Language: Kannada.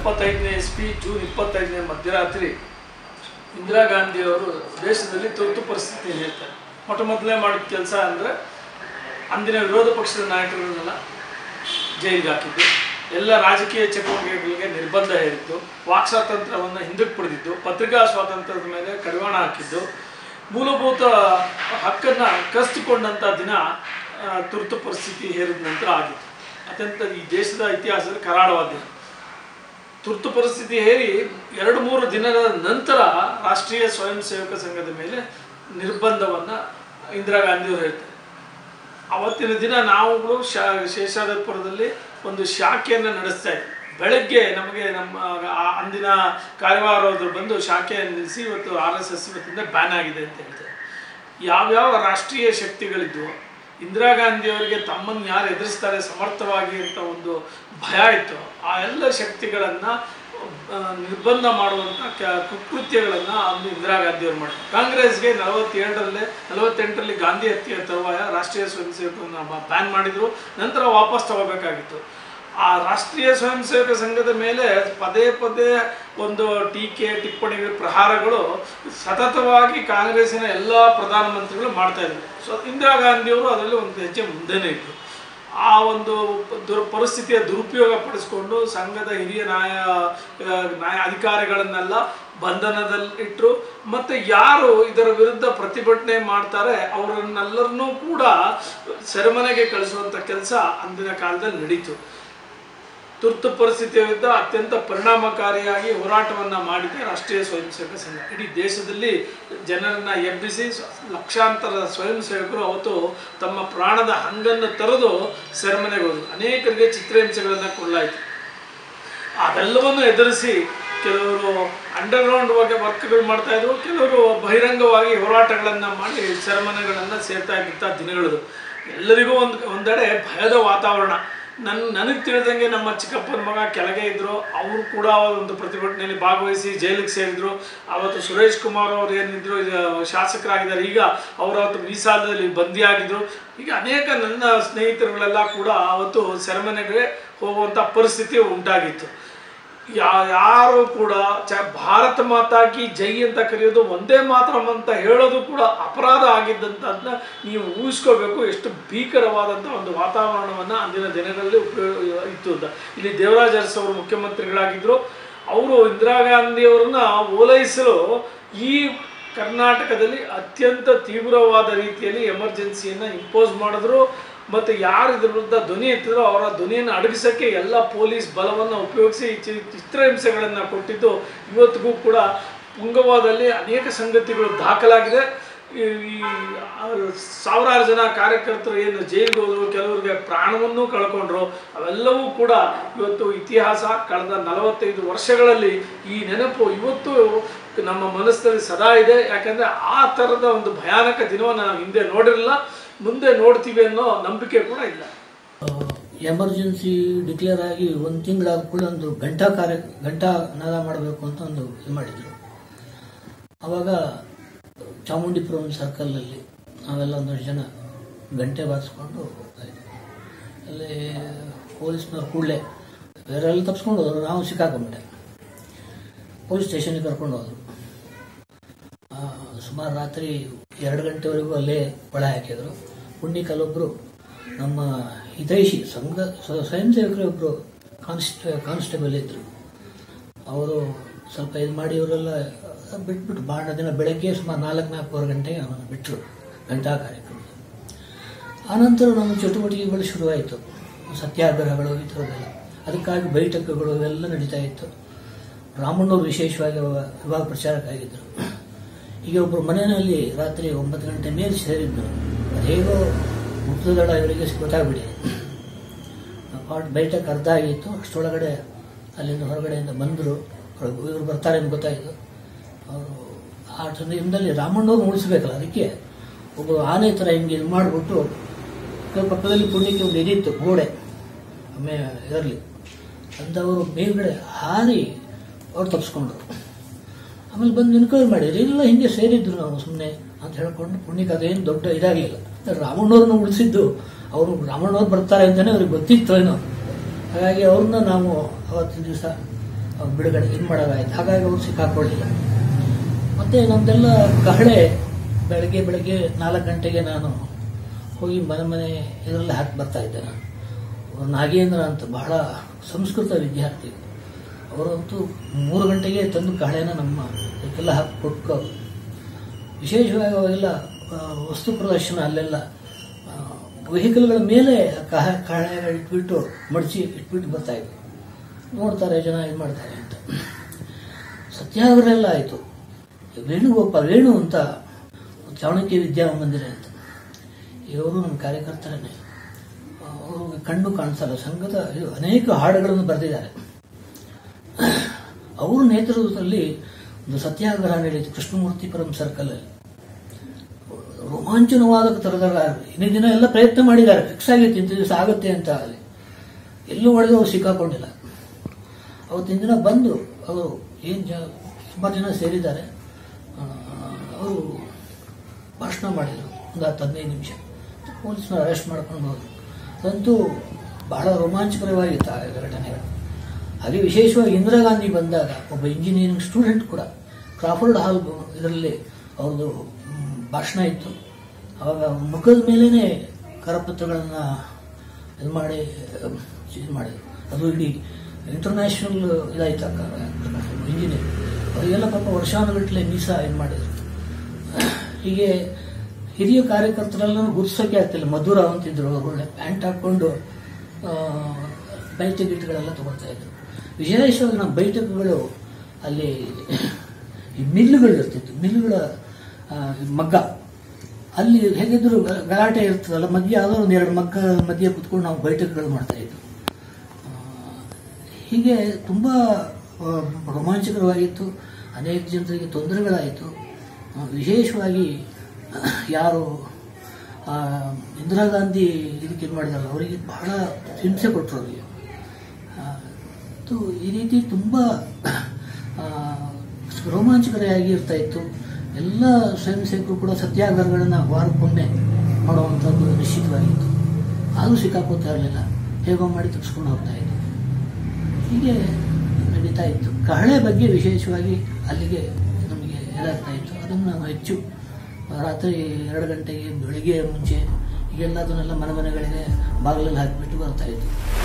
ಎಪ್ಪತ್ತೈದನೇ ಇಸ್ವಿ ಜೂನ್ ಇಪ್ಪತ್ತೈದನೇ ಮಧ್ಯರಾತ್ರಿ ಇಂದಿರಾ ಗಾಂಧಿಯವರು ದೇಶದಲ್ಲಿ ತುರ್ತು ಪರಿಸ್ಥಿತಿ ಹೇಳ್ತಾರೆ ಮೊಟ್ಟ ಮೊದಲೇ ಮಾಡಿದ ಕೆಲಸ ಅಂದರೆ ಅಂದಿನ ವಿರೋಧ ಪಕ್ಷದ ನಾಯಕರನ್ನೆಲ್ಲ ಜೈಲಿಗೆ ಹಾಕಿದ್ದು ಎಲ್ಲ ರಾಜಕೀಯ ಚಟುವಟಿಕೆಗಳಿಗೆ ನಿರ್ಬಂಧ ಹೇರಿದ್ದು ವಾಕ್ ಸ್ವಾತಂತ್ರ್ಯವನ್ನು ಹಿಂದಕ್ಕೆ ಪಡೆದಿದ್ದು ಪತ್ರಿಕಾ ಸ್ವಾತಂತ್ರ್ಯದ ಮೇಲೆ ಕಡಿವಾಣ ಹಾಕಿದ್ದು ಮೂಲಭೂತ ಹಕ್ಕನ್ನು ಕಸಿದುಕೊಂಡಂಥ ದಿನ ಆ, ತುರ್ತು ಪರಿಸ್ಥಿತಿ ಹೇರಿದ ನಂತರ ಆಗಿತ್ತು ಅತ್ಯಂತ ಈ ದೇಶದ ಇತಿಹಾಸದಲ್ಲಿ ಕರಾಳವಾದ ದಿನ ತುರ್ತು ಪರಿಸ್ಥಿತಿ ಹೇರಿ ಎರಡು ಮೂರು ದಿನದ ನಂತರ ರಾಷ್ಟ್ರೀಯ ಸ್ವಯಂ ಸೇವಕ ಸಂಘದ ಮೇಲೆ ನಿರ್ಬಂಧವನ್ನು ಇಂದಿರಾ ಗಾಂಧಿಯವರು ಹೇಳ್ತಾರೆ ಅವತ್ತಿನ ದಿನ ನಾವುಗಳು ಶಾ ಶೇಷಾದಪುರದಲ್ಲಿ ಒಂದು ಶಾಖೆಯನ್ನು ನಡೆಸ್ತಾ ಇದ್ವಿ ಬೆಳಗ್ಗೆ ನಮಗೆ ನಮ್ಮ ಆ- ಅಂದಿನ ಕಾರ್ಯವಾರವರು ಬಂದು ಶಾಖೆಯನ್ನು ನಿಲ್ಲಿಸಿ ಇವತ್ತು ಆರ್ ಎಸ್ ಎಸ್ ಇವತ್ತಿಂದ ಬ್ಯಾನ್ ಆಗಿದೆ ಅಂತ ಹೇಳ್ತಾರೆ ಯಾವ್ಯಾವ ರಾಷ್ಟ್ರೀಯ ಶಕ್ತಿಗಳಿದ್ವು ಇಂದಿರಾ ಗಾಂಧಿಯವರಿಗೆ ತಮ್ಮನ್ನು ಯಾರು ಎದುರಿಸ್ತಾರೆ ಸಮರ್ಥವಾಗಿ ಅಂತ ಒಂದು ಭಯ ಇತ್ತು ಆ ಎಲ್ಲ ಶಕ್ತಿಗಳನ್ನು ನಿರ್ಬಂಧ ಮಾಡುವಂಥ ಕ ಕುಕೃತ್ಯಗಳನ್ನು ಅಂದು ಇಂದಿರಾ ಗಾಂಧಿಯವರು ಮಾಡಿದ್ರು ಕಾಂಗ್ರೆಸ್ಗೆ ನಲವತ್ತೇಳರಲ್ಲೇ ನಲವತ್ತೆಂಟರಲ್ಲಿ ಗಾಂಧಿ ಹತ್ಯೆ ತರುವಾಯ ರಾಷ್ಟ್ರೀಯ ಸ್ವಯಂ ಸೇವಕರನ್ನ ಬ್ಯಾನ್ ಮಾಡಿದ್ರು ನಂತರ ವಾಪಸ್ ತಗೋಬೇಕಾಗಿತ್ತು ಆ ರಾಷ್ಟ್ರೀಯ ಸ್ವಯಂ ಸೇವಕ ಸಂಘದ ಮೇಲೆ ಪದೇ ಪದೇ ಒಂದು ಟೀಕೆ ಟಿಪ್ಪಣಿಗಳು ಪ್ರಹಾರಗಳು ಸತತವಾಗಿ ಕಾಂಗ್ರೆಸ್ಸಿನ ಎಲ್ಲ ಪ್ರಧಾನಮಂತ್ರಿಗಳು ಮಾಡ್ತಾ ಇದ್ರು ಸೊ ಇಂದಿರಾ ಗಾಂಧಿಯವರು ಅದರಲ್ಲಿ ಒಂದು ಹೆಜ್ಜೆ ಮುಂದೆನೇ ಇದ್ರು ಆ ಒಂದು ದುರ್ ಪರಿಸ್ಥಿತಿಯ ದುರುಪಯೋಗ ಪಡಿಸ್ಕೊಂಡು ಸಂಘದ ಹಿರಿಯ ನ್ಯಾಯ ಆ, ನ್ಯಾಯ ಅಧಿಕಾರಿಗಳನ್ನೆಲ್ಲ ಬಂಧನದಲ್ಲಿಟ್ಟರು ಮತ್ತು ಯಾರು ಇದರ ವಿರುದ್ಧ ಪ್ರತಿಭಟನೆ ಮಾಡ್ತಾರೆ ಅವರನ್ನೆಲ್ಲರನ್ನೂ ಕೂಡ ಸೆರೆಮನೆಗೆ ಕಳಿಸುವಂಥ ಕೆಲಸ ಅಂದಿನ ಕಾಲದಲ್ಲಿ ನಡೀತು ತುರ್ತು ಪರಿಸ್ಥಿತಿಯ ವಿರುದ್ಧ ಅತ್ಯಂತ ಪರಿಣಾಮಕಾರಿಯಾಗಿ ಹೋರಾಟವನ್ನು ಮಾಡಿದೆ ರಾಷ್ಟ್ರೀಯ ಸ್ವಯಂ ಸೇವಕ ಸಂಘ ಇಡೀ ದೇಶದಲ್ಲಿ ಜನರನ್ನ ಎಬ್ಬಿಸಿ ಸ- ಲಕ್ಷಾಂತರ ಸ್ವಯಂ ಸೇವಕರು ಅವತ್ತು ತಮ್ಮ ಪ್ರಾಣದ ಹಂಗನ್ನು ತೊರೆದು ಸೆರೆಮನೆಗೆ ಹೋದರು ಅನೇಕರಿಗೆ ಚಿತ್ರಹಿಂಸೆಗಳನ್ನು ಕೊಡಲಾಯಿತು ಅದೆಲ್ಲವನ್ನು ಎದುರಿಸಿ ಕೆಲವರು ಅಂಡರ್ಗ್ರೌಂಡ್ ಬಗ್ಗೆ ವರ್ಕ್ಗಳು ಮಾಡ್ತಾ ಇದ್ರು ಕೆಲವರು ಬಹಿರಂಗವಾಗಿ ಹೋರಾಟಗಳನ್ನು ಮಾಡಿ ಸೆರೆಮನೆಗಳನ್ನು ಸೇರ್ತಾ ಇದ್ದಂಥ ದಿನಗಳದು ಎಲ್ಲರಿಗೂ ಒಂದು ಒಂದೆಡೆ ಭಯದ ವಾತಾವರಣ ನನ್ನ ನನಗೆ ತಿಳಿದಂಗೆ ನಮ್ಮ ಚಿಕ್ಕಪ್ಪನ ಮಗ ಕೆಳಗೆ ಇದ್ದರು ಅವರು ಕೂಡ ಒಂದು ಪ್ರತಿಭಟನೆಯಲ್ಲಿ ಭಾಗವಹಿಸಿ ಜೈಲಿಗೆ ಸೇರಿದ್ರು ಅವತ್ತು ಸುರೇಶ್ ಕುಮಾರ್ ಅವರು ಏನಿದ್ರು ಈಗ ಶಾಸಕರಾಗಿದ್ದಾರೆ ಈಗ ಅವರು ಅವತ್ತು ಮೀಸಾಲದಲ್ಲಿ ಬಂದಿಯಾಗಿದ್ರು ಈಗ ಅನೇಕ ನನ್ನ ಸ್ನೇಹಿತರುಗಳೆಲ್ಲ ಕೂಡ ಅವತ್ತು ಸೆರೆಮನೆಗೆ ಹೋಗುವಂಥ ಪರಿಸ್ಥಿತಿ ಉಂಟಾಗಿತ್ತು ಯಾ ಯಾರು ಕೂಡ ಚ ಭಾರತ ಮಾತಾ ಕಿ ಜೈ ಅಂತ ಕರೆಯೋದು ಒಂದೇ ಮಾತ್ರ ಅಂತ ಹೇಳೋದು ಕೂಡ ಅಪರಾಧ ಆಗಿದ್ದಂಥದ್ದನ್ನ ನೀವು ಊಹಿಸ್ಕೋಬೇಕು ಎಷ್ಟು ಭೀಕರವಾದಂಥ ಒಂದು ವಾತಾವರಣವನ್ನು ಅಂದಿನ ದಿನಗಳಲ್ಲಿ ಉಪಯೋಗ ಇತ್ತು ಅಂತ ಇಲ್ಲಿ ದೇವರಾಜ ಅರಸು ಅವರು ಮುಖ್ಯಮಂತ್ರಿಗಳಾಗಿದ್ದರು ಅವರು ಇಂದಿರಾ ಗಾಂಧಿಯವರನ್ನ ಓಲೈಸಲು ಈ ಕರ್ನಾಟಕದಲ್ಲಿ ಅತ್ಯಂತ ತೀವ್ರವಾದ ರೀತಿಯಲ್ಲಿ ಎಮರ್ಜೆನ್ಸಿಯನ್ನು ಇಂಪೋಸ್ ಮಾಡಿದ್ರು ಮತ್ತು ಯಾರು ಇದ್ರ ವಿರುದ್ಧ ಧ್ವನಿ ಎತ್ತಿದ್ರೋ ಅವರ ಧ್ವನಿಯನ್ನು ಅಡಗಿಸೋಕ್ಕೆ ಎಲ್ಲ ಪೊಲೀಸ್ ಬಲವನ್ನು ಉಪಯೋಗಿಸಿ ಚಿ ಚಿತ್ರಹಿಂಸೆಗಳನ್ನು ಕೊಟ್ಟಿದ್ದು ಇವತ್ತಿಗೂ ಕೂಡ ಪುಂಗವಾದಲ್ಲಿ ಅನೇಕ ಸಂಗತಿಗಳು ದಾಖಲಾಗಿದೆ ಈ ಈ ಆ ಸಾವಿರಾರು ಜನ ಕಾರ್ಯಕರ್ತರು ಏನು ಜೈಲಿಗೆ ಹೋದ್ರು ಕೆಲವರಿಗೆ ಪ್ರಾಣವನ್ನೂ ಕಳ್ಕೊಂಡ್ರು ಅವೆಲ್ಲವೂ ಕೂಡ ಇವತ್ತು ಇತಿಹಾಸ ಕಳೆದ ನಲವತ್ತೈದು ವರ್ಷಗಳಲ್ಲಿ ಈ ನೆನಪು ಇವತ್ತು ನಮ್ಮ ಮನಸ್ಸಿನಲ್ಲಿ ಸದಾ ಇದೆ ಯಾಕಂದರೆ ಆ ಥರದ ಒಂದು ಭಯಾನಕ ದಿನವನ್ನು ನಾವು ಹಿಂದೆ ನೋಡಿರಲಿಲ್ಲ ಮುಂದೆ ನೋಡ್ತೀವಿ ಅನ್ನೋ ನಂಬಿಕೆ ಕೂಡ ಇಲ್ಲ ಎಮರ್ಜೆನ್ಸಿ ಡಿಕ್ಲೇರ್ ಆಗಿ ಒಂದು ತಿಂಗಳಾದ ಕೂಡ ಒಂದು ಗಂಟಾ ಕಾರ್ಯ ಗಂಟಾ ನಾದ ಮಾಡಬೇಕು ಅಂತ ಒಂದು ಇದು ಮಾಡಿದ್ರು ಅವಾಗ ಚಾಮುಂಡಿಪುರಂ ಸರ್ಕಲಲ್ಲಿ ನಾವೆಲ್ಲ ಒಂದಷ್ಟು ಜನ ಗಂಟೆ ಬಾರಿಸ್ಕೊಂಡು ಹೋಗ್ತಾ ಇದ್ವಿ ಅಲ್ಲಿ ಪೊಲೀಸ್ನವ್ರು ಕೂಡಲೇ ಬೇರೆಲ್ಲ ತಪ್ಸ್ಕೊಂಡು ಹೋದ್ರು ನಾವು ಸಿಕ್ಕಾಕೊಂಡ್ಬಿಟ್ಟೆ ಪೊಲೀಸ್ ಸ್ಟೇಷನ್ಗೆ ಕರ್ಕೊಂಡು ಹೋದ್ರು ಆ, ಸುಮಾರು ರಾತ್ರಿ ಎರಡು ಗಂಟೆವರೆಗೂ ಅಲ್ಲೇ ಒಳ ಹಾಕಿದ್ರು ಪುಣ್ಯಕಲ್ಲೊಬ್ಬರು ನಮ್ಮ ಹಿತೈಷಿ ಸಂಘ ಸ್ವ- ಸ್ವಯಂ ಸೇವಕರೇ ಒಬ್ಬರು ಕಾನ್ಸ್ಟ್ ಕಾನ್ಸ್ಟೇಬಲ್ ಇದ್ದರು ಅವರು ಸ್ವಲ್ಪ ಇದು ಮಾಡಿ ಇವರೆಲ್ಲ ಬಿಟ್ಬಿಟ್ಟು ಬಾಣ ದಿನ ಬೆಳಗ್ಗೆ ಸುಮಾರು ನಾಲ್ಕು ನಾಲ್ಕೂವರೆ ಗಂಟೆಗೆ ಅವನನ್ನು ಬಿಟ್ಟರು ಗಂಟಾ ಕಾರ್ಯಕ್ರಮ ಆನಂತರ ನಮ್ಮ ಚಟುವಟಿಕೆಗಳು ಶುರುವಾಯಿತು ಸತ್ಯಾಗ್ರಹಗಳು ಈ ಥರದ್ದೆಲ್ಲ ಅದಕ್ಕಾಗಿ ಬೈಠಕಗಳು ಇವೆಲ್ಲ ನಡೀತಾ ಇತ್ತು ರಾಮಣ್ಣವ್ರು ವಿಶೇಷವಾಗಿ ಅವಾಗ ವಿಭಾಗ ಪ್ರಚಾರಕ್ಕಾಗಿದ್ದರು ಈಗ ಒಬ್ಬರು ಮನೆಯಲ್ಲಿ ರಾತ್ರಿ ಒಂಬತ್ತು ಗಂಟೆ ಮೇಲೆ ಸೇರಿದ್ರು ಅದೇಗೋ ಮುಕ್ತದಳ ಇವರಿಗೆ ಗೊತ್ತಾಗ್ಬಿಟ್ಟಿದೆ ಪಾಟ್ ಬೈಠಕ್ ಅರ್ಧ ಆಗಿತ್ತು ಅಷ್ಟರೊಳಗಡೆ ಅಲ್ಲಿಂದ ಹೊರಗಡೆಯಿಂದ ಬಂದರು ಇವರು ಬರ್ತಾರೆ ಅಂತ ಗೊತ್ತಾಯಿತು ಅವರು ಆ ಸಮಯದಲ್ಲಿ ರಾಮಣ್ಣವ್ರು ಉಳಿಸ್ಬೇಕಲ್ಲ ಅದಕ್ಕೆ ಒಬ್ಬ ಆನೆ ಥರ ಹಿಂಗೆ ಇದು ಮಾಡಿಬಿಟ್ಟು ಪಕ್ಕದಲ್ಲಿ ಪುಣ್ಯಕ್ಕೆ ಒಂದು ಇದಿತ್ತು ಗೋಡೆ ಆಮೇಲೆ ಇದರಲ್ಲಿ ಅಂದವರು ಮೇಲ್ಗಡೆ ಹಾರಿ ಅವ್ರು ತಪ್ಪಿಸ್ಕೊಂಡ್ರು ಆಮೇಲೆ ಬಂದು ಎನ್ಕ್ವೈರಿ ಮಾಡಿದ್ರು ಇಲ್ಲ ಹಿಂಗೆ ಸೇರಿದ್ರು ನಾವು ಸುಮ್ಮನೆ ಅಂತ ಹೇಳ್ಕೊಂಡು ಪುಣ್ಯಕ್ಕೆ ಅದೇನು ದೊಡ್ಡ ಇದಾಗಲಿಲ್ಲ ರಾಮಣ್ಣವ್ರನ್ನ ಉಳಿಸಿದ್ದು ಅವರು ರಾಮಣ್ಣವ್ರು ಬರ್ತಾರೆ ಅಂತಾನೆ ಅವ್ರಿಗೆ ಗೊತ್ತಿತ್ತು ಏನೋ ಹಾಗಾಗಿ ಅವ್ರನ್ನ ನಾವು ಅವತ್ತಿನ ದಿವಸ ಬಿಡುಗಡೆ ಇದು ಮಾಡೋದಾಯ್ತು ಹಾಗಾಗಿ ಅವ್ರು ಸಿಕ್ಕಾಕೊಳ್ಳಿಲ್ಲ ಮತ್ತೆ ನಮ್ದೆಲ್ಲ ಕಹಳೆ ಬೆಳಗ್ಗೆ ಬೆಳಗ್ಗೆ ನಾಲ್ಕು ಗಂಟೆಗೆ ನಾನು ಹೋಗಿ ಮನೆ ಮನೆ ಇದರಲ್ಲಿ ಹಾಕಿ ಬರ್ತಾ ಇದ್ದೆ ನಾನು ಅವ್ರು ನಾಗೇಂದ್ರ ಅಂತ ಬಹಳ ಸಂಸ್ಕೃತ ವಿದ್ಯಾರ್ಥಿ ಅವರಂತೂ ಮೂರು ಗಂಟೆಗೆ ತಂದು ಕಹಳೆನ ನಮ್ಮ ಇದಕ್ಕೆಲ್ಲ ಹಾಕಿ ಕೊಟ್ಟು ವಿಶೇಷವಾಗಿ ಅವೆಲ್ಲ ಆ, ವಸ್ತು ಪ್ರದರ್ಶನ ಅಲ್ಲೆಲ್ಲ ವೆಹಿಕಲ್ಗಳ ಮೇಲೆ ಕಹ ಕಹಳೆ ಇಟ್ಬಿಟ್ಟು ಮಡಚಿ ಇಟ್ಬಿಟ್ಟು ಬರ್ತಾ ಇದ್ವಿ ನೋಡ್ತಾರೆ ಜನ ಇದು ಮಾಡ್ತಾರೆ ಅಂತ ಸತ್ಯಾಗ್ರಹ ಎಲ್ಲ ಆಯಿತು ವೇಣುಗೋಪಾಲ್ ವೇಣು ಅಂತ ಚಾಣಕ್ಯ ವಿದ್ಯಾಮಂದಿರ ಅಂತ ಇವರು ನಮ್ಮ ಕಾರ್ಯಕರ್ತರನ್ನೇ ಅವರು ಕಣ್ಣು ಕಾಣಿಸಲ್ಲ ಸಂಘದ ಇದು ಅನೇಕ ಹಾಡುಗಳನ್ನು ಬರೆದಿದ್ದಾರೆ ಅವ್ರ ನೇತೃತ್ವದಲ್ಲಿ ಒಂದು ಸತ್ಯಾಗ್ರಹ ನಡೆಯಿತು ಕೃಷ್ಣಮೂರ್ತಿಪುರಂ ಸರ್ಕಲ್ ಅಲ್ಲಿ ರೋಮಾಂಚನವಾದ ತರದ ಇನ್ನೇ ದಿನ ಎಲ್ಲ ಪ್ರಯತ್ನ ಮಾಡಿದ್ದಾರೆ ಫಿಕ್ಸ್ ಆಗಿತ್ತು ಇಂಥ ದಿವಸ ಆಗುತ್ತೆ ಅಂತ ಅಲ್ಲಿ ಎಲ್ಲೂ ಒಳಗೆ ಅವ್ರು ಸಿಕ್ಕಾಕೊಂಡಿಲ್ಲ ಅವತ್ತಿನ ದಿನ ಬಂದು ಅವರು ಏನು ಜ ಸುಮಾರು ಜನ ಸೇರಿದ್ದಾರೆ ಆ, ಅವರು ಭಾಷಣ ಮಾಡಿದರು ಒಂದು ಹತ್ತು ಹದಿನೈದು ನಿಮಿಷ ಪೊಲೀಸ್ನ ಅರೆಸ್ಟ್ ಮಾಡ್ಕೊಂಡು ಹೋದ್ರು ಅದಂತೂ ಬಹಳ ರೋಮಾಂಚಕರವಾಗಿತ್ತು ಆ ಘಟನೆಗಳು ಹಾಗೆ ವಿಶೇಷವಾಗಿ ಇಂದಿರಾ ಗಾಂಧಿ ಬಂದಾಗ ಒಬ್ಬ ಇಂಜಿನಿಯರಿಂಗ್ ಸ್ಟೂಡೆಂಟ್ ಕೂಡ ಕ್ರಾಫರ್ಡ್ ಹಾಲ್ ಇದರಲ್ಲಿ ಅವ್ರದ್ದು ಮ್, ಭಾಷಣ ಇತ್ತು ಅವಾಗ ಮುಖದ ಮೇಲೇ ಕರಪತ್ರಗಳನ್ನು ಇದು ಮಾಡಿ ಇದು ಮಾಡಿದ್ರು ಅದು ಇಡೀ ಇಂಟರ್ನ್ಯಾಷನಲ್ ಇದಾಯ್ತು ಇಂಜಿನಿಯರ್ ಅವರಿಗೆಲ್ಲ ಪಾಪ ವರ್ಷಾನುಗಟ್ಟಲೆ ಮೀಸಾ ಇದು ಮಾಡಿದ್ರು ಹೀಗೆ ಹಿರಿಯ ಕಾರ್ಯಕರ್ತರೆಲ್ಲ ಗುರ್ಸೋಕೆ ಆಗ್ತಿಲ್ಲ ಮಧುರ ಅಂತಿದ್ರು ಅವರು ಒಳ್ಳೆ ಪ್ಯಾಂಟ್ ಹಾಕೊಂಡು ಬೈಟ್ ಗಿಟ್ಗಳೆಲ್ಲ ತಗೊಳ್ತಾ ಇದ್ರು ವಿಶೇಷವಾಗಿ ನಮ್ಮ ಬೈಟಕ್ಗಳು ಅಲ್ಲಿ ಈ ಮಿಲ್ಗಳು ಇರ್ತಿತ್ತು ಮಿಲ್ಗಳ ಆ, ಮಗ್ಗ ಅಲ್ಲಿ ಹೇಗಿದ್ರು ಗ- ಗಲಾಟೆ ಇರ್ತದಲ್ಲ ಮಧ್ಯೆ ಯಾವುದೋ ಒಂದು ಎರಡು ಮಗ್ಗ ಮಧ್ಯೆ ಕುತ್ಕೊಂಡು ನಾವು ಬೈಟಕ್ಗಳು ಮಾಡ್ತಾ ಇದ್ವು ಆ, ಹೀಗೆ ತುಂಬ ಆ, ರೋಮಾಂಚಕರವಾಗಿತ್ತು ಅನೇಕ ಜನರಿಗೆ ತೊಂದರೆಗಳಾಯಿತು ಆ, ವಿಶೇಷವಾಗಿ ಯಾರು ಆ, ಇಂದಿರಾ ಗಾಂಧಿ ಇದಕ್ಕೆ ಇದು ಮಾಡಿದಾರಲ್ಲ ಅವರಿಗೆ ಬಹಳ ಹಿಂಸೆ ಕೊಟ್ಟರು ಅವರಿಗೆ ಆ, ಮತ್ತು ಈ ರೀತಿ ತುಂಬ ಆ, ರೋಮಾಂಚಕರಾಗಿ ಇರ್ತಾ ಇತ್ತು ಎಲ್ಲ ಸ್ವಯಂ ಸೇವಕರು ಕೂಡ ಸತ್ಯಾಗ್ರಹಗಳನ್ನ ವಾರಕ್ಕೊಮ್ಮೆ ಮಾಡುವಂಥದ್ದು ನಿಶ್ಚಿತವಾಗಿತ್ತು ಆದರೂ ಸಿಕ್ಕಾಕೋತಾ ಇರಲಿಲ್ಲ ಹೇಗೋ ಮಾಡಿ ತಪ್ಪಿಸ್ಕೊಂಡು ಹೋಗ್ತಾ ಇತ್ತು ಹೀಗೆ ನಡೀತಾ ಇತ್ತು ಕಹಳೆ ಬಗ್ಗೆ ವಿಶೇಷವಾಗಿ ಅಲ್ಲಿಗೆ ನಮಗೆ ಇದಾಗ್ತಾ ಇತ್ತು ಅದನ್ನು ನಾವು ಹೆಚ್ಚು ರಾತ್ರಿ ಎರಡು ಗಂಟೆಗೆ ಬೆಳಿಗ್ಗೆ ಮುಂಚೆ ಈಗೆಲ್ಲ ಅದನ್ನೆಲ್ಲ ಮನೆ ಮನೆಗಳಿಗೆ ಬಾಗಿಲಲ್ಲಿ ಹಾಕಿಬಿಟ್ಟು ಬರ್ತಾ ಇತ್ತು